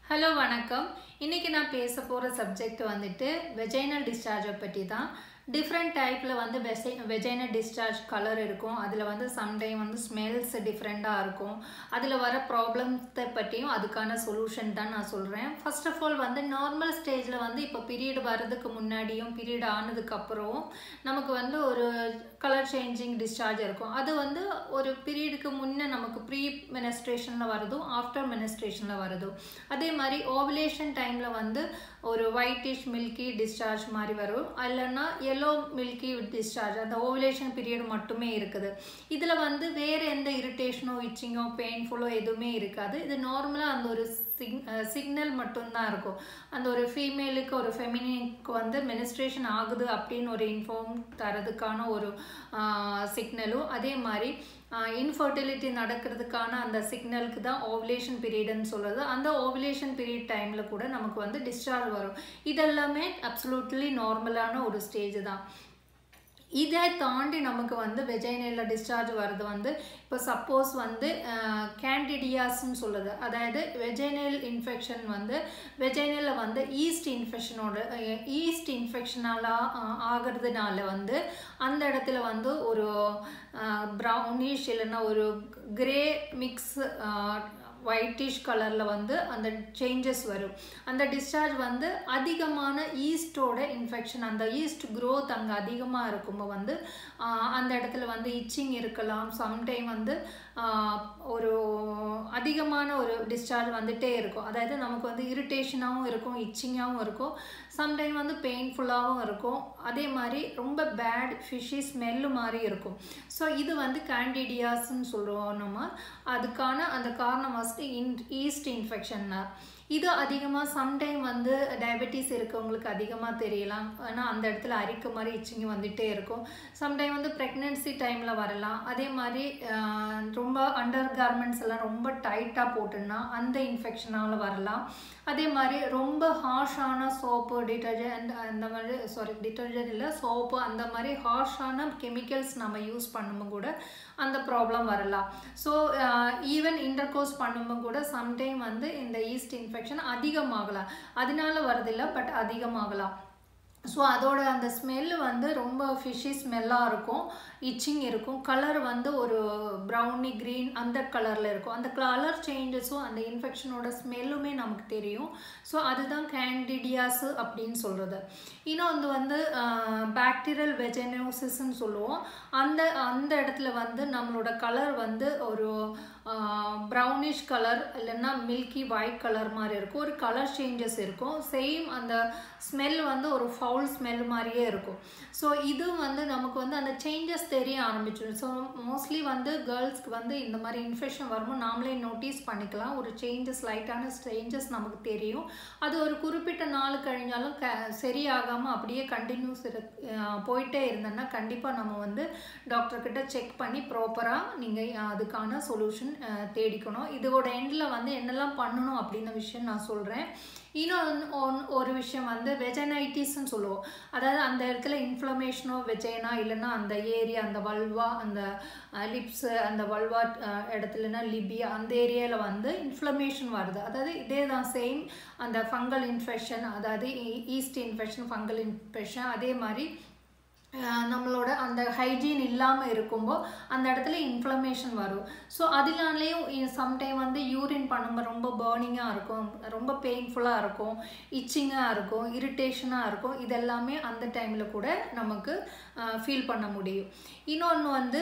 hello வணக்கம் இன்றைக்கி நான் பேச போகிற சப்ஜெக்ட் வந்துட்டு வெஜைனல் டிஸ்சார்ஜை பற்றி தான் டிஃப்ரெண்ட் டைப்பில் வந்து வெசை வெஜைனல் டிஸ்சார்ஜ் கலர் இருக்கும் அதில் வந்து சம்டைம் வந்து ஸ்மெல்ஸ் டிஃப்ரெண்ட்டாக இருக்கும் அதில் வர ப்ராப்ளம்ஸை பற்றியும் அதுக்கான சொல்யூஷன் தான் நான் சொல்கிறேன் ஃபர்ஸ்ட் ஆஃப் ஆல் வந்து நார்மல் ஸ்டேஜில் வந்து இப்போ பீரியட் வர்றதுக்கு முன்னாடியும் பீரியட் ஆனதுக்கப்புறம் நமக்கு வந்து ஒரு கலர் சேஞ்சிங் டிஸ்சார்ஜ் இருக்கும் அது வந்து ஒரு பீரியடுக்கு முன்னே நமக்கு ப்ரீ மெனஸ்ட்ரேஷனில் வருதும் ஆஃப்டர் மெனஸ்ட்ரேஷனில் வருதும் அதே மாதிரி ஓவலேஷன் டைமில் வந்து ஒரு ஒயிட்டிஷ் மில்கி டிஸ்சார்ஜ் மாதிரி வரும் இல்லைன்னா எல்லோ மில்கி டிஸ்சார்ஜ் அந்த ஓவலேஷன் பீரியட் மட்டுமே இருக்குது இதில் வந்து வேறு எந்த இரிட்டேஷனோ இச்சிங்கோ பெயின்ஃபுல்லோ எதுவுமே இருக்காது இது நார்மலாக அந்த ஒரு சிக் சிக்னல் மட்டும்தான் இருக்கும் அந்த ஒரு ஃபீமேலுக்கு ஒரு ஃபெமினிக்கு வந்து மெனிஸ்ட்ரேஷன் ஆகுது அப்படின்னு ஒரு இன்ஃபார்ம் தரதுக்கான ஒரு சிக்னலும் அதே மாதிரி இன்ஃபர்டிலிட்டி நடக்கிறதுக்கான அந்த சிக்னலுக்கு தான் ஓவலேஷன் பீரியட்னு சொல்கிறது அந்த ஓவலேஷன் பீரியட் டைமில் கூட நமக்கு வந்து டிஸ்சார்ஜ் வரும் இதெல்லாமே அப்சலூட்லி நார்மலான ஒரு ஸ்டேஜ் தான் இதை தாண்டி நமக்கு வந்து வெஜைனையில் டிஸ்சார்ஜ் வர்றது வந்து இப்போ சப்போஸ் வந்து கேண்டிடியாஸ்ன்னு சொல்லுது அதாவது வெஜைனல் இன்ஃபெக்ஷன் வந்து வெஜைனலில் வந்து ஈஸ்ட் இன்ஃபெக்ஷனோட ஈஸ்ட் இன்ஃபெக்ஷனால ஆகிறதுனால வந்து அந்த இடத்துல வந்து ஒரு ப்ரௌனிஷ் இல்லைன்னா ஒரு கிரே மிக்ஸ் ஒயிட்டிஷ் கலரில் வந்து அந்த சேஞ்சஸ் வரும் அந்த டிஸ்சார்ஜ் வந்து அதிகமான ஈஸ்டோட இன்ஃபெக்ஷன் அந்த ஈஸ்ட் க்ரோத் அங்கே அதிகமாக இருக்கும்போது வந்து அந்த இடத்துல வந்து இச்சிங் இருக்கலாம் சம்டைம் வந்து ஒரு அதிகமான ஒரு டிஸ்சார்ஜ் வந்துகிட்டே இருக்கும் அதாவது நமக்கு வந்து இரிட்டேஷனாகவும் இருக்கும் இச்சிங்காகவும் இருக்கும் சம்டைம் வந்து பெயின்ஃபுல்லாகவும் இருக்கும் அதே மாதிரி ரொம்ப பேட் ஃபிஷ்ஷி ஸ்மெல்லு மாதிரி இருக்கும் ஸோ இது வந்து கேண்டிடியாஸ்ன்னு சொல்லுவோம் நம்ம அதுக்கான அந்த காரணம் ஃபஸ்ட்டு இன் ஈஸ்ட் இன்ஃபெக்ஷன் இது அதிகமாக சம்டைம் வந்து டயபெட்டிஸ் இருக்கவங்களுக்கு அதிகமாக தெரியலாம் ஆனால் அந்த இடத்துல அரிக்க மாதிரி இச்சிங்க வந்துகிட்டே இருக்கும் சம்டைம் வந்து ப்ரெக்னென்சி டைமில் வரலாம் அதே மாதிரி ரொம்ப அண்டர் கார்மெண்ட்ஸ் எல்லாம் ரொம்ப டைட்டாக போட்டுன்னா அந்த இன்ஃபெக்ஷனால் வரலாம் அதே மாதிரி ரொம்ப ஹார்ஷான சோப்பு டிட்டர்ஜென்ட் அந்த மாதிரி சாரி டிட்டர்ஜென்ட் இல்லை சோப்பு அந்த மாதிரி ஹார்ஷான கெமிக்கல்ஸ் நம்ம யூஸ் பண்ணும்போது கூட அந்த ப்ராப்ளம் வரலாம் ஸோ ஈவன் இன்டர்கோர்ஸ் பண்ணும்போது கூட சம்டைம் வந்து இந்த ஈஸ்ட் இன்ஃபெக்ஷன் அதிகமாகலாம் அதனால வரதில்லை பட் அதிகமாகலாம் ஸோ அதோட அந்த ஸ்மெல்லு வந்து ரொம்ப ஃபிஷ்ஷி ஸ்மெல்லாக இருக்கும் இச்சிங் இருக்கும் கலர் வந்து ஒரு ப்ரௌனி க்ரீன் அந்த கலரில் இருக்கும் அந்த கலர் சேஞ்சஸும் அந்த இன்ஃபெக்ஷனோட ஸ்மெல்லுமே நமக்கு தெரியும் ஸோ அதுதான் கேண்டிடியாஸு அப்படின்னு சொல்கிறது இன்னொன்று வந்து பாக்டீரியல் வெஜெனோசிஸ்ன்னு சொல்லுவோம் அந்த அந்த இடத்துல வந்து நம்மளோட கலர் வந்து ஒரு ப்ரௌனிஷ் கலர் இல்லைன்னா மில்கி ஒயிட் கலர் மாதிரி இருக்கும் ஒரு கலர் சேஞ்சஸ் இருக்கும் சேம் அந்த ஸ்மெல் வந்து ஒரு ஃபவுல் ஸ்மெல் மாதிரியே இருக்கும் ஸோ இது வந்து நமக்கு வந்து அந்த சேஞ்சஸ் தெரிய ஆரம்பிச்சிடும் ஸோ மோஸ்ட்லி வந்து கேர்ள்ஸ்க்கு வந்து இந்த மாதிரி இன்ஃபெக்ஷன் வரும்போது நாமளே நோட்டீஸ் பண்ணிக்கலாம் ஒரு சேஞ்சஸ் லைட்டான சேஞ்சஸ் நமக்கு தெரியும் அது ஒரு குறிப்பிட்ட நாள் கழிஞ்சாலும் க சரியாகாமல் அப்படியே கண்டினியூஸ் இரு போயிட்டே இருந்தேன்னா கண்டிப்பாக நம்ம வந்து டாக்டர்கிட்ட செக் பண்ணி ப்ராப்பராக நீங்கள் அதுக்கான சொல்யூஷன் தேடிக்கணும் இதோட எண்டில் வந்து என்னெல்லாம் பண்ணணும் அப்படின்ன விஷயம் நான் சொல்கிறேன் இன்னொன்று ஒரு விஷயம் வந்து வெஜனைட்டிஸ்ன்னு சொல்லுவோம் அதாவது அந்த இடத்துல இன்ஃப்ளமேஷனோ வெஜைனா இல்லைன்னா அந்த ஏரியா அந்த வல்வா அந்த லிப்ஸு அந்த வல்வா இடத்துலனா லிபியா அந்த ஏரியாவில் வந்து இன்ஃப்ளமேஷன் வருது அதாவது இதே தான் சேம் அந்த ஃபங்கல் இன்ஃபெக்ஷன் அதாவது ஈஸ்ட் இன்ஃபெக்ஷன் ஃபங்கல் இன்ஃபெக்ஷன் அதே மாதிரி நம்மளோட அந்த ஹைஜீன் இல்லாமல் இருக்கும்போது அந்த இடத்துல இன்ஃப்ளமேஷன் வரும் ஸோ அதனாலேயும் சம்டைம் வந்து யூரின் பண்ணும்போது ரொம்ப பேர்னிங்காக இருக்கும் ரொம்ப பெயின்ஃபுல்லாக இருக்கும் இச்சிங்காக இருக்கும் இரிட்டேஷனாக இருக்கும் இதெல்லாமே அந்த டைமில் கூட நமக்கு ஃபீல் பண்ண முடியும் இன்னொன்று வந்து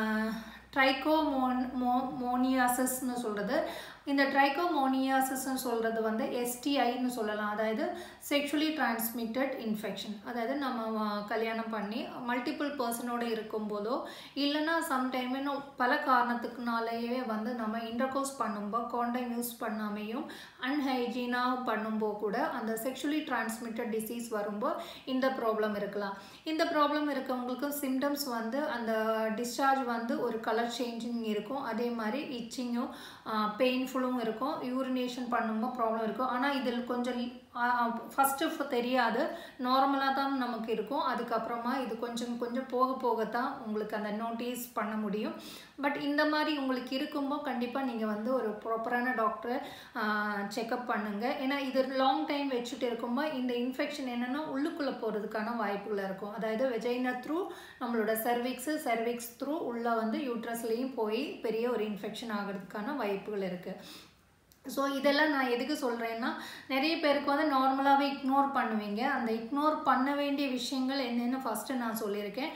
ட்ரைகோமோன் மோ மோனியாசஸ்ன்னு சொல்கிறது இந்த ட்ரைகோமோனியாசிஸ்ன்னு சொல்கிறது வந்து எஸ்டிஐன்னு சொல்லலாம் அதாவது செக்ஷுவலி டிரான்ஸ்மிட்டட் இன்ஃபெக்ஷன் அதாவது நம்ம கல்யாணம் பண்ணி மல்டிபிள் பர்சனோடு இருக்கும்போதோ இல்லைன்னா சம்டைம் இன்னும் பல காரணத்துக்குனாலேயே வந்து நம்ம இன்டர்கோர்ஸ் பண்ணும்போது காண்டம் யூஸ் பண்ணாமையும் அன்ஹைஜீனாக பண்ணும்போது கூட அந்த செக்ஷுவலி டிரான்ஸ்மிட்டட் டிசீஸ் வரும்போது இந்த ப்ராப்ளம் இருக்கலாம் இந்த ப்ராப்ளம் இருக்கவங்களுக்கு சிம்டம்ஸ் வந்து அந்த டிஸ்சார்ஜ் வந்து ஒரு கலர் சேஞ்சிங் இருக்கும் அதே மாதிரி இச்சிங்கும் பெயின்ஃபுல் பெயின்ஃபுல்லும் இருக்கும் யூரினேஷன் பண்ணும்போது ப்ராப்ளம் இருக்கும் ஆனால் இதில் கொஞ்சம் ஃபஸ்ட்டு தெரியாது நார்மலாக தான் நமக்கு இருக்கும் அதுக்கப்புறமா இது கொஞ்சம் கொஞ்சம் போக போக தான் உங்களுக்கு அந்த நோட்டீஸ் பண்ண முடியும் பட் இந்த மாதிரி உங்களுக்கு இருக்கும்போது கண்டிப்பாக நீங்கள் வந்து ஒரு ப்ராப்பரான டாக்டரை செக்கப் பண்ணுங்கள் ஏன்னா இது லாங் டைம் வச்சுட்டு இருக்கும்போது இந்த இன்ஃபெக்ஷன் என்னென்னா உள்ளுக்குள்ளே போகிறதுக்கான வாய்ப்புகள் இருக்கும் அதாவது வெஜைனா த்ரூ நம்மளோட சர்விக்ஸு சர்விக்ஸ் த்ரூ உள்ளே வந்து யூட்ரஸ்லேயும் போய் பெரிய ஒரு இன்ஃபெக்ஷன் ஆகிறதுக்கான வாய்ப்புகள் இருக்குது ஸோ இதெல்லாம் நான் எதுக்கு சொல்கிறேன்னா நிறைய பேருக்கு வந்து நார்மலாகவே இக்னோர் பண்ணுவீங்க அந்த இக்னோர் பண்ண வேண்டிய விஷயங்கள் என்னென்னு ஃபஸ்ட்டு நான் சொல்லியிருக்கேன்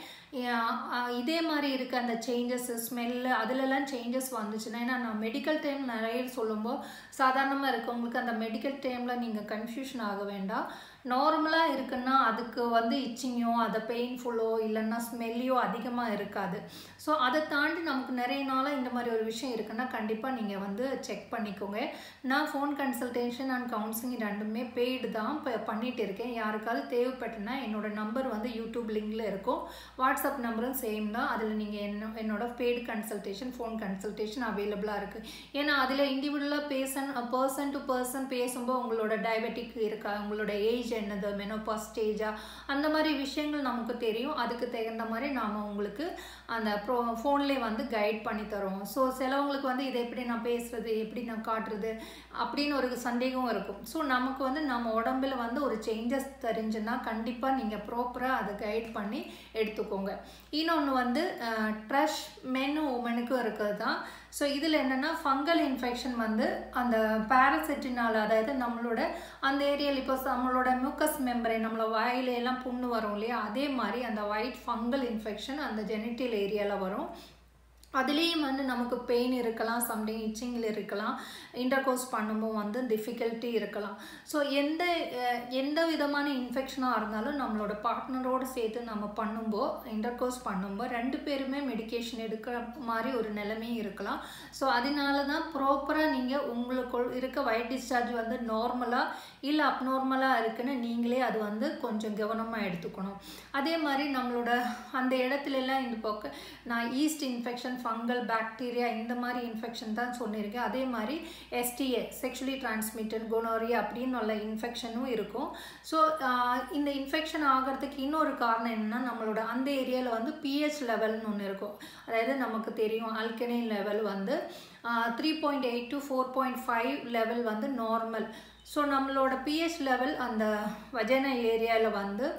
இதே மாதிரி இருக்க அந்த சேஞ்சஸ் ஸ்மெல்லு அதிலெல்லாம் சேஞ்சஸ் வந்துச்சுன்னா ஏன்னா நான் மெடிக்கல் டைம் நிறைய சொல்லும்போது சாதாரணமாக இருக்கவங்களுக்கு அந்த மெடிக்கல் டைமில் நீங்கள் கன்ஃபியூஷன் ஆக வேண்டாம் நார்மலாக இருக்குன்னா அதுக்கு வந்து இச்சிங்கோ அதை பெயின்ஃபுல்லோ இல்லைன்னா ஸ்மெல்லியோ அதிகமாக இருக்காது ஸோ அதை தாண்டி நமக்கு நிறைய நாளாக இந்த மாதிரி ஒரு விஷயம் இருக்குன்னா கண்டிப்பாக நீங்கள் வந்து செக் பண்ணிக்கோங்க நான் ஃபோன் கன்சல்டேஷன் அண்ட் கவுன்சிலிங் ரெண்டுமே பெய்டு தான் இப்போ பண்ணிகிட்டு இருக்கேன் யாருக்காவது தேவைப்பட்டுனா என்னோட நம்பர் வந்து யூடியூப் லிங்கில் இருக்கும் வாட்ஸ்அப் நம்பரும் சேம் தான் அதில் நீங்கள் என்ன என்னோட பெய்டு கன்சல்டேஷன் ஃபோன் கன்சல்டேஷன் அவைலபிளாக இருக்குது ஏன்னா அதில் இண்டிவிஜுவலாக பேசன் பர்சன் டு பர்சன் பேசும்போது உங்களோட டயபெட்டிக் இருக்கா உங்களோட ஏஜ் என்னது மெனோபாஸ் ஸ்டேஜா அந்த மாதிரி விஷயங்கள் நமக்கு தெரியும் அதுக்கு தகுந்த மாதிரி நாம் உங்களுக்கு அந்த ப்ரோ ஃபோன்லேயே வந்து கைட் பண்ணி தரோம் ஸோ சிலவங்களுக்கு வந்து இதை எப்படி நான் பேசுகிறது எப்படி நான் காட்டுறது அப்படின்னு ஒரு சந்தேகம் இருக்கும் ஸோ நமக்கு வந்து நம்ம உடம்புல வந்து ஒரு சேஞ்சஸ் தெரிஞ்சுன்னா கண்டிப்பாக நீங்கள் ப்ராப்பராக அதை கைட் பண்ணி எடுத்துக்கோங்க இன்னொன்று வந்து ட்ரஷ் மென்னும் உமனுக்கும் இருக்கிறது தான் ஸோ இதில் என்னென்னா ஃபங்கல் இன்ஃபெக்ஷன் வந்து அந்த பேரசெட்டினால் அதாவது நம்மளோட அந்த ஏரியாவில் இப்போ நம்மளோட மியூக்கஸ் மெம்பரை நம்மளை வாயில எல்லாம் புண்ணு வரும் இல்லையா அதே மாதிரி அந்த ஒயிட் ஃபங்கல் இன்ஃபெக்ஷன் அந்த ஜெனிட்டியல் ஏரியாவில் வரும் அதுலேயும் வந்து நமக்கு பெயின் இருக்கலாம் சம்டைம் இச்சிங்கில் இருக்கலாம் இன்டர்கோர்ஸ் பண்ணும்போது வந்து டிஃபிகல்ட்டி இருக்கலாம் ஸோ எந்த எந்த விதமான இன்ஃபெக்ஷனாக இருந்தாலும் நம்மளோட பார்ட்னரோடு சேர்த்து நம்ம பண்ணும்போது இன்டர்கோர்ஸ் பண்ணும்போது ரெண்டு பேருமே மெடிக்கேஷன் எடுக்கிற மாதிரி ஒரு நிலைமையும் இருக்கலாம் ஸோ அதனால தான் ப்ராப்பராக நீங்கள் உங்களுக்கு இருக்க ஒயிட் டிஸ்சார்ஜ் வந்து நார்மலாக இல்லை அப்நார்மலாக இருக்குன்னு நீங்களே அது வந்து கொஞ்சம் கவனமாக எடுத்துக்கணும் அதே மாதிரி நம்மளோட அந்த இடத்துலலாம் இந்த பக்கம் நான் ஈஸ்ட் இன்ஃபெக்ஷன் ஃபங்கல் பாக்டீரியா இந்த மாதிரி இன்ஃபெக்ஷன் தான் சொல்லியிருக்கேன் அதே மாதிரி எஸ்டிஏ செக்ஷுவலி டிரான்ஸ்மிட்டட் குனோரியா அப்படின்னு உள்ள இன்ஃபெக்ஷனும் இருக்கும் ஸோ இந்த இன்ஃபெக்ஷன் ஆகிறதுக்கு இன்னொரு காரணம் என்னென்னா நம்மளோட அந்த ஏரியாவில் வந்து பிஹெச் லெவல்னு ஒன்று இருக்கும் அதாவது நமக்கு தெரியும் அல்கனைன் லெவல் வந்து three point eight to four point five level வந்து நார்மல் ஸோ நம்மளோட பிஹெச் லெவல் அந்த வஜன ஏரியாவில் வந்து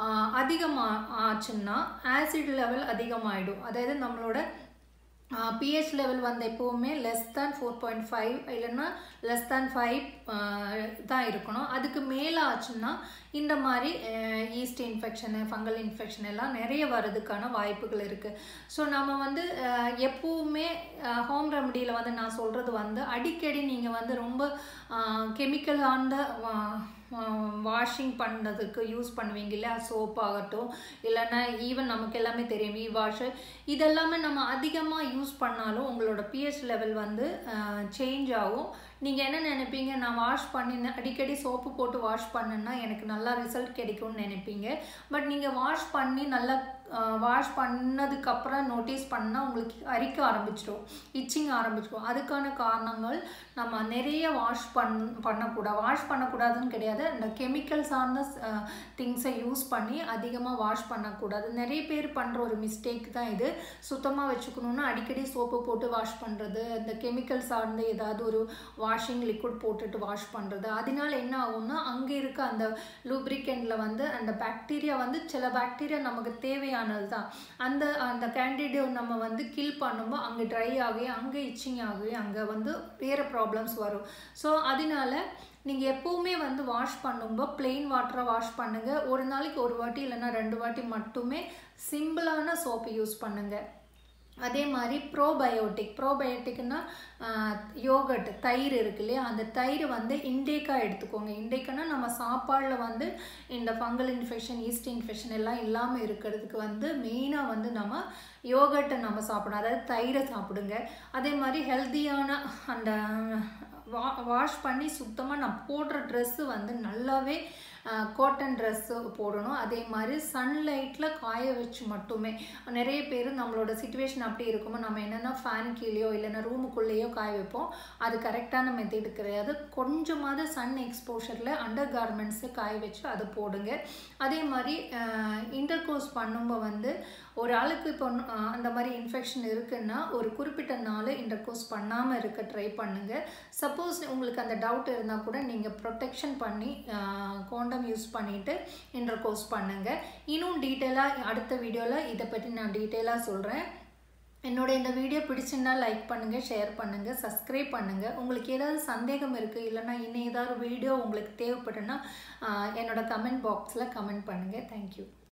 அதிகமாக ஆச்சுன்னா ஆசிட் லெவல் அதிகமாகிடும் அதாவது நம்மளோட பிஹெச் லெவல் வந்து எப்போவுமே less than four point five இல்லைன்னா லெஸ் தேன் ஃபைவ் தான் இருக்கணும் அதுக்கு மேலே ஆச்சுன்னா இந்த மாதிரி ஈஸ்ட் இன்ஃபெக்ஷனு ஃபங்கல் இன்ஃபெக்ஷன் எல்லாம் நிறைய வர்றதுக்கான வாய்ப்புகள் இருக்குது ஸோ நம்ம வந்து எப்போவுமே ஹோம் ரெமடியில் வந்து நான் சொல்கிறது வந்து அடிக்கடி நீங்கள் வந்து ரொம்ப கெமிக்கலான வாஷிங் பண்ணுறதுக்கு யூஸ் பண்ணுவீங்க இல்லையா சோப் ஆகட்டும் இல்லைன்னா ஈவன் நமக்கு எல்லாமே தெரியும் வி வாஷ் இதெல்லாமே நம்ம அதிகமாக யூஸ் பண்ணாலும் உங்களோட பிஹெச் லெவல் வந்து சேஞ்ச் ஆகும் நீங்கள் என்ன நினைப்பீங்க நான் வாஷ் பண்ணி அடிக்கடி சோப்பு போட்டு வாஷ் பண்ணேன்னா எனக்கு நல்லா ரிசல்ட் கிடைக்கும்னு நினைப்பீங்க பட் நீங்கள் வாஷ் பண்ணி நல்லா வாஷ் பண்ணதுக்கப்புறம் நோட்டீஸ் பண்ணால் உங்களுக்கு அரிக்க ஆரம்பிச்சிடும் இச்சிங் ஆரம்பிச்சிடும் அதுக்கான காரணங்கள் நம்ம நிறைய வாஷ் பண் பண்ணக்கூடாது வாஷ் பண்ணக்கூடாதுன்னு கிடையாது இந்த கெமிக்கல் சார்ந்த திங்ஸை யூஸ் பண்ணி அதிகமாக வாஷ் பண்ணக்கூடாது நிறைய பேர் பண்ணுற ஒரு மிஸ்டேக் தான் இது சுத்தமாக வச்சுக்கணுன்னா அடிக்கடி சோப்பு போட்டு வாஷ் பண்ணுறது இந்த கெமிக்கல் சார்ந்து ஏதாவது ஒரு வாஷிங் லிக்விட் போட்டுட்டு வாஷ் பண்ணுறது அதனால என்ன ஆகும்னா அங்கே இருக்க அந்த லூப்ரிகண்டில் வந்து அந்த பாக்டீரியா வந்து சில பாக்டீரியா நமக்கு தேவையானது தான் அந்த அந்த கேண்டிடேட் நம்ம வந்து கில் பண்ணும்போது அங்கே ட்ரை ஆகி அங்கே இச்சிங் ஆகி அங்கே வந்து வேறு ப்ராப்ளம்ஸ் வரும் ஸோ அதனால நீங்கள் எப்போவுமே வந்து வாஷ் பண்ணும்போது பிளெயின் வாட்டரை வாஷ் பண்ணுங்கள் ஒரு நாளைக்கு ஒரு வாட்டி இல்லைன்னா ரெண்டு வாட்டி மட்டுமே சிம்பிளான சோப்பு யூஸ் பண்ணுங்கள் அதே மாதிரி ப்ரோபயோட்டிக் ப்ரோபயோட்டிக்னா யோகட் தயிர் இருக்கு இல்லையா அந்த தயிர் வந்து இண்டேக்காக எடுத்துக்கோங்க இண்டேக்குன்னா நம்ம சாப்பாடில் வந்து இந்த ஃபங்கல் இன்ஃபெக்ஷன் ஈஸ்ட் இன்ஃபெக்ஷன் எல்லாம் இல்லாமல் இருக்கிறதுக்கு வந்து மெயினாக வந்து நம்ம யோகட்டை நம்ம சாப்பிடணும் அதாவது தயிரை சாப்பிடுங்க அதே மாதிரி ஹெல்த்தியான அந்த வா வாஷ் பண்ணி சுத்தமாக நான் போடுற ட்ரெஸ்ஸு வந்து நல்லாவே காட்டன் ட்ரெஸ்ஸு போடணும் அதே மாதிரி சன்லைட்டில் காய வச்சு மட்டுமே நிறைய பேர் நம்மளோட சுச்சுவேஷன் அப்படி இருக்குமோ நம்ம என்னென்னா ஃபேன் கீழேயோ இல்லைன்னா ரூமுக்குள்ளேயோ காய வைப்போம் அது கரெக்டான மெத்தட் கிடையாது கொஞ்சமாவது சன் எக்ஸ்போஷரில் அண்டர் கார்மெண்ட்ஸு காய வச்சு அதை போடுங்க அதே மாதிரி இன்டர் கோர்ஸ் பண்ணும்போது வந்து ஒரு ஆளுக்கு இப்போ அந்த மாதிரி இன்ஃபெக்ஷன் இருக்குன்னா ஒரு குறிப்பிட்ட நாள் இன்டர் கோர்ஸ் பண்ணாமல் இருக்க ட்ரை பண்ணுங்கள் சப்போஸ் உங்களுக்கு அந்த டவுட் இருந்தால் கூட நீங்கள் ப்ரொடெக்ஷன் பண்ணி கோண்டம் யூஸ் பண்ணிவிட்டு இன்டர் கோர்ஸ் பண்ணுங்கள் இன்னும் டீட்டெயிலாக அடுத்த வீடியோவில் இதை பற்றி நான் டீட்டெயிலாக சொல்கிறேன் என்னோட இந்த வீடியோ பிடிச்சிருந்தா லைக் பண்ணுங்கள் ஷேர் பண்ணுங்கள் சப்ஸ்கிரைப் பண்ணுங்கள் உங்களுக்கு ஏதாவது சந்தேகம் இருக்குது இல்லைனா இன்னும் ஏதாவது வீடியோ உங்களுக்கு தேவைப்படுன்னா என்னோட கமெண்ட் பாக்ஸில் கமெண்ட் பண்ணுங்கள் தேங்க்யூ